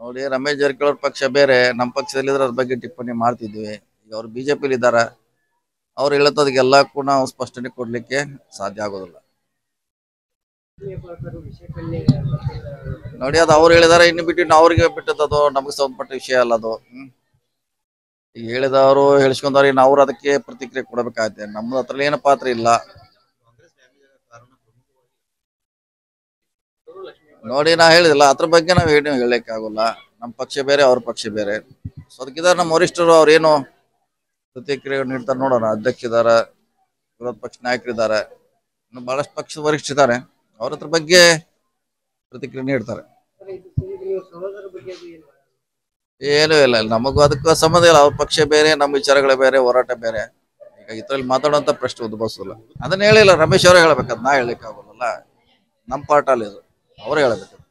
ನೋಡಿ ರಮೇಶ್ ಜಾರಕಿಹೊಳಿ ಅವ್ರ ಪಕ್ಷ ಬೇರೆ ನಮ್ಮ ಪಕ್ಷದಲ್ಲಿದ್ರೆ ಅದ್ರ ಬಗ್ಗೆ ಟಿಪ್ಪಣಿ ಮಾಡ್ತಿದ್ವಿ ಈಗ ಅವ್ರು ಬಿಜೆಪಿಲಿ ಇದ್ದಾರೆ ಅವ್ರು ಹೇಳತ್ತದಕ್ಕೆಲ್ಲ ಕೂಡ ನಾವು ಸ್ಪಷ್ಟನೆ ಕೊಡ್ಲಿಕ್ಕೆ ಸಾಧ್ಯ ಆಗೋದಿಲ್ಲ ನೋಡಿ ಅದು ಅವ್ರು ಹೇಳಿದಾರೆ ಇನ್ನು ಬಿಟ್ಟು ಅವ್ರಿಗೆ ಬಿಟ್ಟದ್ದು ನಮಗೆ ಸಂಬಂಧಪಟ್ಟ ವಿಷಯ ಅಲ್ಲ ಅದು ಹ್ಮ್. ಈಗ ಹೇಳಿದವರು ಹೇಳಿಸ್ಕೊಂಡವ್ರು ಇನ್ನು ಅವ್ರು ಅದಕ್ಕೆ ಪ್ರತಿಕ್ರಿಯೆ ಕೊಡಬೇಕಾಗತ್ತೆ ನಮ್ದು ಅದ್ರಲ್ಲಿ ಏನು ಪಾತ್ರ ಇಲ್ಲ ನೋಡಿ ನಾ ಹೇಳಿದಿಲ್ಲ ಅದ್ರ ಬಗ್ಗೆ ನಾವು ಏನು ಹೇಳಲಿಕ್ಕೆ ಆಗೋಲ್ಲ ನಮ್ಮ ಪಕ್ಷ ಬೇರೆ ಅವ್ರ ಪಕ್ಷ ಬೇರೆ ಸೊ ಅದಕ್ಕಿದ್ದಾರೆ ನಮ್ಮ ವರಿಷ್ಠರು ಅವ್ರೇನು ಪ್ರತಿಕ್ರಿಯೆ ನೀಡ್ತಾರೆ ನೋಡೋಣ ಅಧ್ಯಕ್ಷ ಇದಾರೆ ವಿರೋಧ ಪಕ್ಷ ನಾಯಕರಿದ್ದಾರೆ ಇನ್ನು ಬಹಳಷ್ಟು ಪಕ್ಷದ ವರಿಷ್ಠರಿದ್ದಾರೆ ಅವ್ರ ಅದ್ರ ಬಗ್ಗೆ ಪ್ರತಿಕ್ರಿಯೆ ನೀಡ್ತಾರೆ ಏನೂ ಇಲ್ಲ ನಮಗೂ ಅದಕ್ಕೂ ಸಂಬಂಧ ಇಲ್ಲ ಅವ್ರ ಪಕ್ಷ ಬೇರೆ ನಮ್ಮ ವಿಚಾರಗಳೇ ಬೇರೆ ಹೋರಾಟ ಬೇರೆ ಈಗ ಇದ್ರಲ್ಲಿ ಮಾತಾಡುವಂತ ಪ್ರಶ್ನೆ ಉದ್ಭವಿಸಲ್ಲ ಅದನ್ನ ಹೇಳಿಲ್ಲ ರಮೇಶ್ ಅವರೇ ಹೇಳ್ಬೇಕದ್ ನಾ ಹೇಳಲಿಕ್ಕೆ ಆಗೋಲ್ಲ ನಮ್ಮ ಪಾರ್ಟ್ ಅಲ್ಲಿ ಇದು ಅವರೇ ಹೇಳ್ಬೇಕು